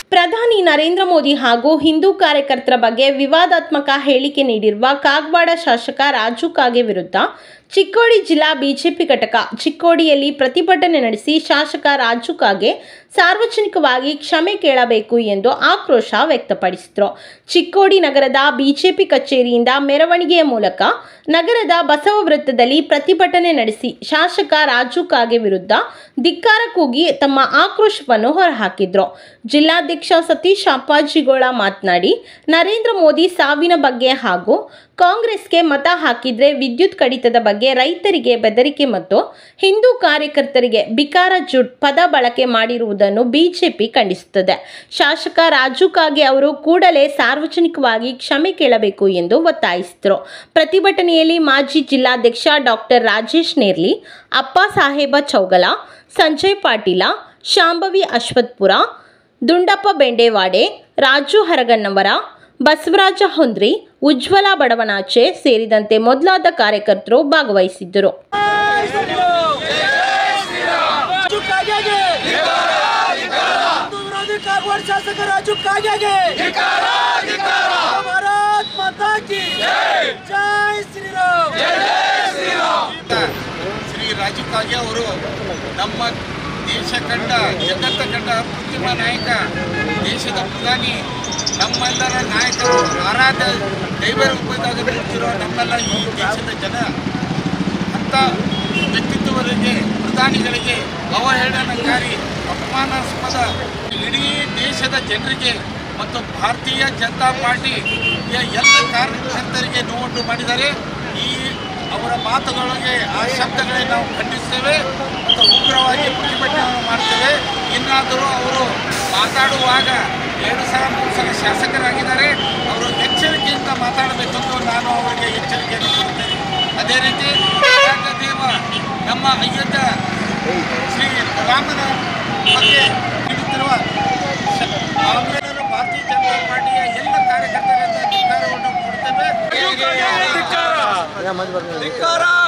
ಪ್ರಧಾನಿ ನರೇಂದ್ರ ಮೋದಿ ಹಾಗೂ ಹಿಂದೂ ಕಾರ್ಯಕರ್ತರ ಬಗ್ಗೆ ವಿವಾದಾತ್ಮಕ ಹೇಳಿಕೆ ನೀಡಿರುವ ಕಾಗವಾಡ ಶಾಸಕ ರಾಜು ಕಾಗೆ ವಿರುದ್ಧ ಚಿಕ್ಕೋಡಿ ಜಿಲ್ಲಾ ಬಿಜೆಪಿ ಘಟಕ ಚಿಕ್ಕೋಡಿಯಲ್ಲಿ ಪ್ರತಿಭಟನೆ ನಡೆಸಿ ಶಾಸಕ ರಾಜು ಕಾಗೆ ಸಾರ್ವಜನಿಕವಾಗಿ ಕ್ಷಮೆ ಕೇಳಬೇಕು ಎಂದು ಆಕ್ರೋಶ ವ್ಯಕ್ತಪಡಿಸಿದರು ಚಿಕ್ಕೋಡಿ ನಗರದ ಬಿಜೆಪಿ ಕಚೇರಿಯಿಂದ ಮೆರವಣಿಗೆಯ ಮೂಲಕ ನಗರದ ಬಸವ ವೃತ್ತದಲ್ಲಿ ಪ್ರತಿಭಟನೆ ನಡೆಸಿ ಶಾಸಕ ರಾಜು ಕಾಗೆ ವಿರುದ್ಧ ಧಿಕ್ಕಾರ ಕೂಗಿ ತಮ್ಮ ಆಕ್ರೋಶವನ್ನು ಹೊರಹಾಕಿದ್ರು ಜಿಲ್ಲಾಧ್ಯಕ್ಷ ಸತೀಶ್ ಅಪ್ಪಾಜಿಗೋಳ ಮಾತನಾಡಿ ನರೇಂದ್ರ ಮೋದಿ ಸಾವಿನ ಬಗ್ಗೆ ಹಾಗೂ ಕಾಂಗ್ರೆಸ್ಗೆ ಮತ ಹಾಕಿದ್ರೆ ವಿದ್ಯುತ್ ಕಡಿತದ ಬಗ್ಗೆ ರೈತರಿಗೆ ಬೆದರಿಕೆ ಮತ್ತು ಹಿಂದೂ ಕಾರ್ಯಕರ್ತರಿಗೆ ಬಿಕಾರ ಜುಟ್ ಪದ ಬಳಕೆ ಮಾಡಿರುವುದನ್ನು ಬಿಜೆಪಿ ಖಂಡಿಸುತ್ತದೆ ಶಾಸಕ ರಾಜು ಕಾಗೆ ಅವರು ಕೂಡಲೇ ಸಾರ್ವಜನಿಕವಾಗಿ ಕ್ಷಮೆ ಕೇಳಬೇಕು ಎಂದು ಒತ್ತಾಯಿಸಿದರು ಪ್ರತಿಭಟನೆಯಲ್ಲಿ ಮಾಜಿ ಜಿಲ್ಲಾಧ್ಯಕ್ಷ ಡಾಕ್ಟರ್ ರಾಜೇಶ್ ನೇರ್ಲಿ ಅಪ್ಪ ಸಾಹೇಬ ಚೌಗಲ ಸಂಜಯ್ ಪಾಟೀಲ ಶಾಂಭವಿ ಅಶ್ವತ್ಪುರ ದುಂಡಪ್ಪ ಬೆಂಡೇವಾಡೆ ರಾಜು ಹರಗನ್ನವರ ಬಸವರಾಜ ಹೊಂದ್ರಿ ಉಜ್ವಲ ಬಡವನಾಚೆ ಸೇರಿದಂತೆ ಮೊದಲಾದ ಕಾರ್ಯಕರ್ತರು ಭಾಗವಹಿಸಿದ್ದರು ರಾಜು ಕಾಗೆಗೆ ಹಿಂದೂ ವಿರೋಧಿ ಕಾಗವಾಡ ಶಾಸಕ ರಾಜು ಕಾಗೆಗೆ ಭಾರತ್ ಮಾತಾ ಕಿ ಜೈ ಶ್ರೀರಾಮ್ ಶ್ರೀ ರಾಜು ಕಾಗೆ ಅವರು ನಮ್ಮ ದೇಶ ಕಂಡ ಜಗತ್ತ ಕಂಡ ಅತ್ಯುತ್ತಮ ನಾಯಕ ದೇಶದ ಪ್ರಧಾನಿ ನಮ್ಮೆಲ್ಲರ ನಾಯಕರು ಆರಾಧ್ಯ ದೈವ ರೂಪದಾಗ ನಿಂತಿರೋ ನಮ್ಮೆಲ್ಲ ಈ ದೇಶದ ಜನ ಅಂಥ ವ್ಯಕ್ತಿತ್ವಗಳಿಗೆ ಪ್ರಧಾನಿಗಳಿಗೆ ಅವಹೇಳನಕಾರಿ ಅಪಮಾನಾಸ್ಪದ ಇಡೀ ದೇಶದ ಜನರಿಗೆ ಮತ್ತು ಭಾರತೀಯ ಜನತಾ ಪಾರ್ಟಿಯ ಎಲ್ಲ ಕಾರ್ಯಕರ್ತರಿಗೆ ನೋವುಂಟು ಮಾಡಿದ್ದಾರೆ ಈ ಅವರ ಮಾತುಗಳಿಗೆ ಆ ಶಬ್ದಗಳಿಗೆ ನಾವು ಖಂಡಿಸ್ತೇವೆ ಮತ್ತು ಉಗ್ರವಾಗಿ ಪ್ರತಿಭಟನೆಯನ್ನು ಮಾಡ್ತೇವೆ ಇನ್ನಾದರೂ ಅವರು ಮಾತಾಡುವಾಗ ಎರಡು ಸಲ ಮೂರು ಸಲ ಶಾಸಕರಾಗಿದ್ದಾರೆ ಅವರು ಎಚ್ಚರಿಕೆಯಿಂದ ಮಾತಾಡಬೇಕೆಂದು ನಾನು ಅವರಿಗೆ ಎಚ್ಚರಿಕೆಯನ್ನು ಕೊಡುತ್ತೇನೆ ಅದೇ ರೀತಿ ದೇವ ನಮ್ಮ ಅಯೋಧ್ಯ ಶ್ರೀ ರಾಮನ ಬಗ್ಗೆ ನೀಡುತ್ತಿರುವ ಶ- ಕಾಂಗ್ರೆಸ್ ಭಾರತೀಯ ಜನತಾ ಪಾರ್ಟಿಯ ಎಲ್ಲ ಕಾರ್ಯಕರ್ತರಿಂದ ಧಿಕ್ಕಾರವನ್ನು ಕೊಡುತ್ತೇವೆ ಧಿಕ್ಕಾರ